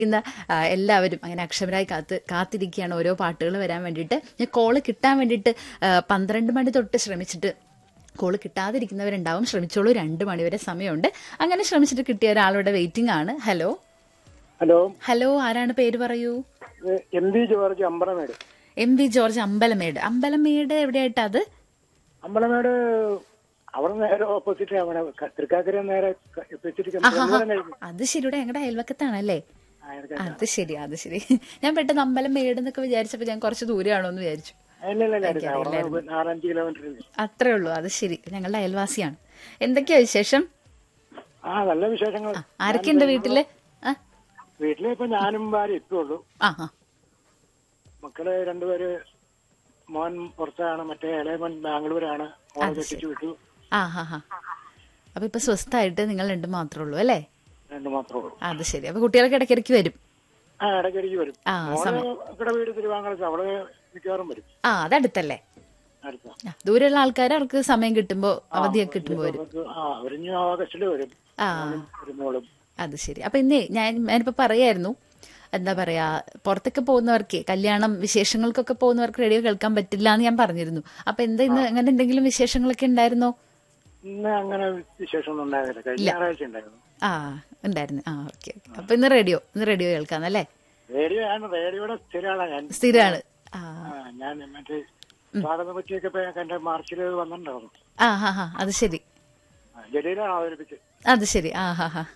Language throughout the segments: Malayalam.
ഇന്ന് ആ, എല്ലാവരും അങ്ങനെ അക്ഷമരായി കാത്ത് കാത്തിരിക്കുകയാണ് ഓരോ പാട്ടുകൾ വരാൻ വേണ്ടിയിട്ട് ഞാൻ കോള് കിട്ടാൻ വേണ്ടിയിട്ട് ആ, പന്ത്രണ്ട് മണി തൊട്ട് ശ്രമിച്ചിട്ട് കോള് കിട്ടാതിരിക്കുന്നവരുണ്ടാവും ശ്രമിച്ചോളൂ രണ്ട് മണിവരെ സമയമുണ്ട് അങ്ങനെ ശ്രമിച്ചിട്ട് കിട്ടിയ ഒരാളുടെ വെയിറ്റിംഗ് ആണ് ഹലോ ഹലോ ഹലോ ആരാണ് പേര് പറയൂ ഇത് M V George Ambalamedu M V George Ambalamedu Ambalamedu എവിടെയായിട്ടാ അത് അമ്പലമേട് അവിടെ നേരെ ഓപ്പോസിറ്റ് അവിടെ ക- തൃക്കാക്കര നേരെ ക- എത്തിച്ചിട്ട് ചെറുപുഴ കഴിഞ്ഞു. അത് ശരിയുടെ ഞങ്ങളുടെ അയൽവക്കത്താണല്ലേ ആ, എനിക്ക് അത് ശരി അത് ശരി ഞാൻ പെട്ടെന്ന് അമ്പലം മേട് എന്നൊക്കെ വിചാരിച്ചപ്പോ ഞാൻ കുറച്ച് ദൂരെയാണോ എന്ന് വിചാരിച്ചു ഇല്ല ഇല്ല ഇല്ല അവിടെ നിന്ന് നാലഞ്ച് കിലോമീറ്റർ ഉണ്ട്. അത്രേ ഉള്ളൂ അത് ശരി ഞങ്ങളുടെ അയൽവാസിയാണ് എന്തൊക്കെയാ വിശേഷം ആ നല്ല വിശേഷങ്ങൾ ആരൊക്കെയുണ്ട് വീട്ടില് ആ വീട്ടില് ഇപ്പൊ ഞാനും ഭാര്യ ഇട്ടുള്ളൂ ആ ആ. മക്കള് രണ്ടുപേര് മോൻ പുറത്താണ് മറ്റേ ഇളയ മോൻ ബാംഗ്ലൂരാണ് മോനെ കെട്ടിച്ചു വിട്ടു ആ ഹാ ഹാ അപ്പൊ ഇപ്പൊ സ്വസ്ഥായിട്ട് നിങ്ങൾ രണ്ടും മാത്രമേ ഉള്ളൂ അല്ലേ രണ്ടു മാത്രമേ ഉള്ളൂ അത് ശരി അപ്പൊ കുട്ടികളൊക്കെ ഇടയ്ക്കിടയ്ക്ക് വരും ആ ഇടയ്ക്കിടയ്ക്ക് വരും ആ, മോള് ഇവിടെ വീട് തിരുവാങ്കളത്ത് അവള് മിക്കവാറും വരും ആ അതടുത്തല്ലേ അടുത്ത ആ, ദൂരെയുള്ള ആൾക്കാർ അവർക്ക് സമയം കിട്ടുമ്പോ അവധിയൊക്കെ കിട്ടുമ്പോ വരും അവർക്ക് ആ അവരിഞ്ഞു ഓഗസ്റ്റില് വരും ആ വരുന്നോളും അത് ശരി അപ്പൊ ഇന്നേ ഞാൻ ഞാനിപ്പോ പറയായിരുന്നു എന്താ പറയാ പുറത്തൊക്കെ പോകുന്നവർക്ക് കല്യാണം വിശേഷങ്ങൾക്കൊക്കെ പോകുന്നവർക്ക് റേഡിയോ കേൾക്കാൻ പറ്റില്ല എന്ന് ഞാൻ പറഞ്ഞിരുന്നു അപ്പൊ എന്താ ഇന്ന് അങ്ങനെ എന്തെങ്കിലും വിശേഷങ്ങളൊക്കെ ഉണ്ടായിരുന്നോ ഇന്ന് അങ്ങനെ വിശേഷമൊന്നും ഉണ്ടായിരുന്നില്ല കഴിഞ്ഞ ഞായറാഴ്ച ഉണ്ടായിരുന്നു ആ ഉണ്ടായിരുന്നു ആ ഓക്കെ അപ്പൊ ഇന്ന് റേഡിയോ ഇന്ന് റേഡിയോ കേൾക്കാന്നല്ലേ റേഡിയോ ആണ് റേഡിയോയുടെ സ്ഥിരമാണ് ഞാൻ സ്ഥിരാണ് ആ ആ, ഞാൻ മറ്റേ സ്വാഗതം പറ്റിയൊക്കെ ഇപ്പൊ എന്റെ മാർച്ചിൽ വന്നിട്ടുണ്ടായിരുന്നു ആ ഹാ ഹാ അത് ശരി ആ, ജലീലാണ് അവതരിപ്പിച്ച് അത് ശരി ആ ഹാ ഹാ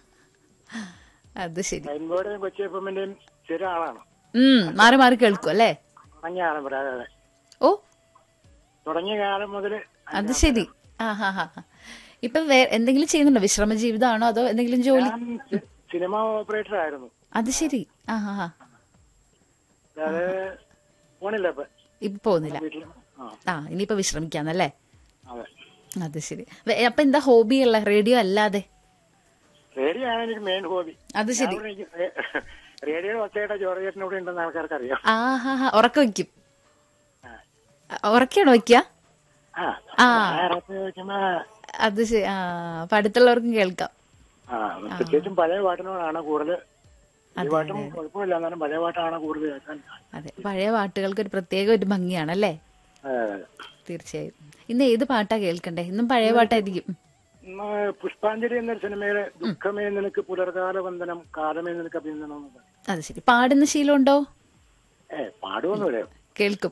അത് ശരി റെയിൻബോയുടെയും കൊച്ചി എഫമിന്റെയും സ്ഥിര ആളാണ് ഉം മാറി മാറി കേൾക്കും അല്ലേ തുടങ്ങിയ കാലം വരെ അതെ അതെ ഓ തുടങ്ങിയ കാലം മുതൽ അത് ശരി ആ ഹാ ഹാ ഹാ. ഇപ്പൊ വേ- എന്തെങ്കിലും ചെയ്യുന്നുണ്ടോ വിശ്രമ ജീവിതമാണോ അതോ എന്തെങ്കിലും ജോലി ഞാൻ സി- സിനിമ ഓപ്പറേറ്റർ ആയിരുന്നു അത് ശരി ആ ഹാ ഹാ അതായത് പോണില്ല ഇപ്പൊ ഇപ്പൊ പോകുന്നില്ല വീട്ടിൽ ആ ആ ഇനിയിപ്പോ വിശ്രമിക്കാന്നല്ലേ അതെ അത് ശരി വേ- അപ്പൊ എന്താ ഹോബി ഉള്ള റേഡിയോ അല്ലാതെ റേഡിയോ ആണ് എനിക്ക് മെയിൻ ഹോബി അത് ശരി റേഡിയോ ഒച്ചയുടെ ജോർജേട്ടനോട് ഉണ്ടെന്ന് ആൾക്കാർക്ക് അറിയാം ആ ഹാ ഹാ ഉറക്ക വെക്കും ആ. ഉറക്കാണോ വെക്ക ആ ആ. ഞായറാഴ്ച വെക്കുമ്പോ അത് ശരി ആ അപ്പൊ അടുത്തുള്ളവർക്കും കേൾക്കാം ആ പ്രത്യേകിച്ചും പഴയ പാട്ടിനോടാണ് കൂടുതൽ ഈ പാട്ടും കുഴപ്പമില്ല എന്നാലും പഴയ പാട്ടാണ് കൂടുതൽ കേൾക്കാൻ അതെ പഴയ പാട്ടുകൾക്ക് ഒരു പ്രത്യേക ഒരു ഭംഗിയാണല്ലേ അതെ, അതെ. തീർച്ചയായും ഇന്ന് ഏത് പാട്ടാ കേൾക്കണ്ടേ ഇന്നും പഴയ പാട്ടായിരിക്കും ഉം. ഇന്ന് പുഷ്പാഞ്ജലി എന്നൊരു സിനിമയിലെ ദുഃഖമേ നിനക്ക് പുലർകാല വന്ദനം കാലമേ നിനക്ക് അഭിനന്ദനം എന്ന് പറയും. അത് ശരി പാടുന്ന ശീലമുണ്ടോ ഏ പാടുവൊന്നുമില്ല കേൾക്കും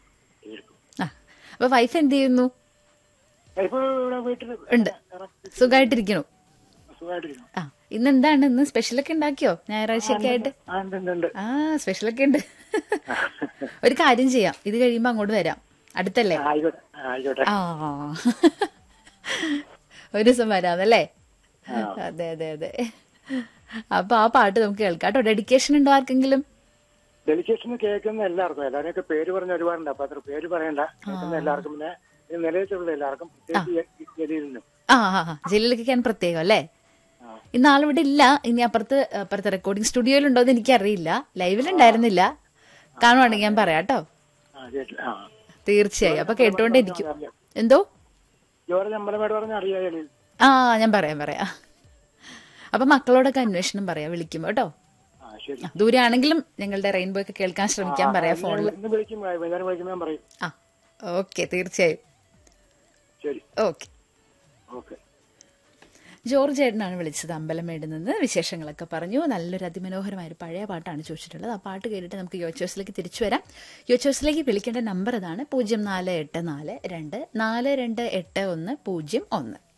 ആ അപ്പൊ വൈഫ് എന്ത് ചെയ്യുന്നു ഇപ്പൊ ഇവിടെ വീട്ടിൽ ഉണ്ട് സുഖമായിട്ടിരിക്കണു സുഖമായിട്ടിരിക്കുന്നു ആ ഇന്ന് എന്താണ് ഇന്ന് സ്പെഷ്യലൊക്കെ ഉണ്ടാക്കിയോ ഞായറാഴ്ചയൊക്കെ ആയിട്ട് ആ ഉണ്ട് ഉണ്ട്, ഉണ്ട് ആ സ്പെഷ്യലൊക്കെ ഉണ്ട് ഒരു കാര്യം ചെയ്യാം ഇത് കഴിയുമ്പോ അങ്ങോട്ട് വരാം അടുത്തല്ലേ ആയിക്കോട്ടെ ആയിക്കോട്ടെ ആ ഒരു ദിവസം വരാമല്ലേ അതെ അതെ അതെ അപ്പൊ ആ പാട്ട് നമുക്ക് കേൾക്കാം കേട്ടോ ഡെഡിക്കേഷൻ ഉണ്ടോ ആർക്കെങ്കിലും ഡെലിഗേഷൻ കേൾക്കുന്ന എല്ലാവർക്കും എല്ലാവരെയൊക്കെ പേര് പറഞ്ഞ ഒരുപാടുണ്ട് അപ്പൊ അത്ര പേര് പറയണ്ട കേൾക്കുന്ന എല്ലാവർക്കും പിന്നെ ഇത് നിലയത്തുള്ള എല്ലാവർക്കും പ്രത്യേകിച്ച് ജലീലിനും ആ ആ ആ ജയിലിലേക്ക് ഞാൻ പ്രത്യേകം അല്ലേ ആ. ഇന്ന് ആളിവിടെ ഇല്ല ഇനി അപ്പുറത്ത് അപ്പുറത്തെ റെക്കോർഡിംഗ് സ്റ്റുഡിയോയിലുണ്ടോ എന്ന് എനിക്കറിയില്ല ലൈവിലുണ്ടായിരുന്നില്ല കാണുവാണെങ്കിൽ ഞാൻ പറയാം കേട്ടോ ആ കേട്ടില്ല ആ തീർച്ചയായും അപ്പൊ കേട്ടോണ്ടിരിക്കും എന്തോ ജോർജ് അമ്പലമേട് പറഞ്ഞ അറിയാ ജലീൽ ആ ഞാൻ പറയാം പറയാം അപ്പൊ മക്കളോടൊക്കെ അന്വേഷണം പറയാം വിളിക്കുമ്പോ കേട്ടോ ആ ശരി ആ, ദൂരെ ആണെങ്കിലും ഞങ്ങളുടെ റെയിൻബോ ഒക്കെ കേൾക്കാൻ ശ്രമിക്കാൻ പറയാം ഫോണിൽ ഇന്ന് വിളിക്കും വൈകുന്നേരം വിളിക്കുമ്പോൾ ഞാൻ പറയും ആ ഓക്കെ തീർച്ചയായും ശരി ഓക്കെ ഓക്കെ ജോർജ് ഏട്ടനാണ് വിളിച്ചത് അമ്പലമേട് നിന്ന് വിശേഷങ്ങളൊക്കെ പറഞ്ഞു നല്ലൊരു അതിമനോഹരമായ ഒരു പഴയ പാട്ടാണ് ചോദിച്ചിട്ടുള്ളത് ആ പാട്ട് കേട്ടിട്ട് നമുക്ക് യോച്ചോസിലേക്ക് തിരിച്ചു വരാം യോച്ചോസിലേക്ക് വിളിക്കേണ്ട നമ്പർ ഇതാണ് പൂജ്യം നാല് എട്ട് നാല് രണ്ട് നാല് രണ്ട് എട്ട് ഒന്ന് പൂജ്യം ഒന്ന്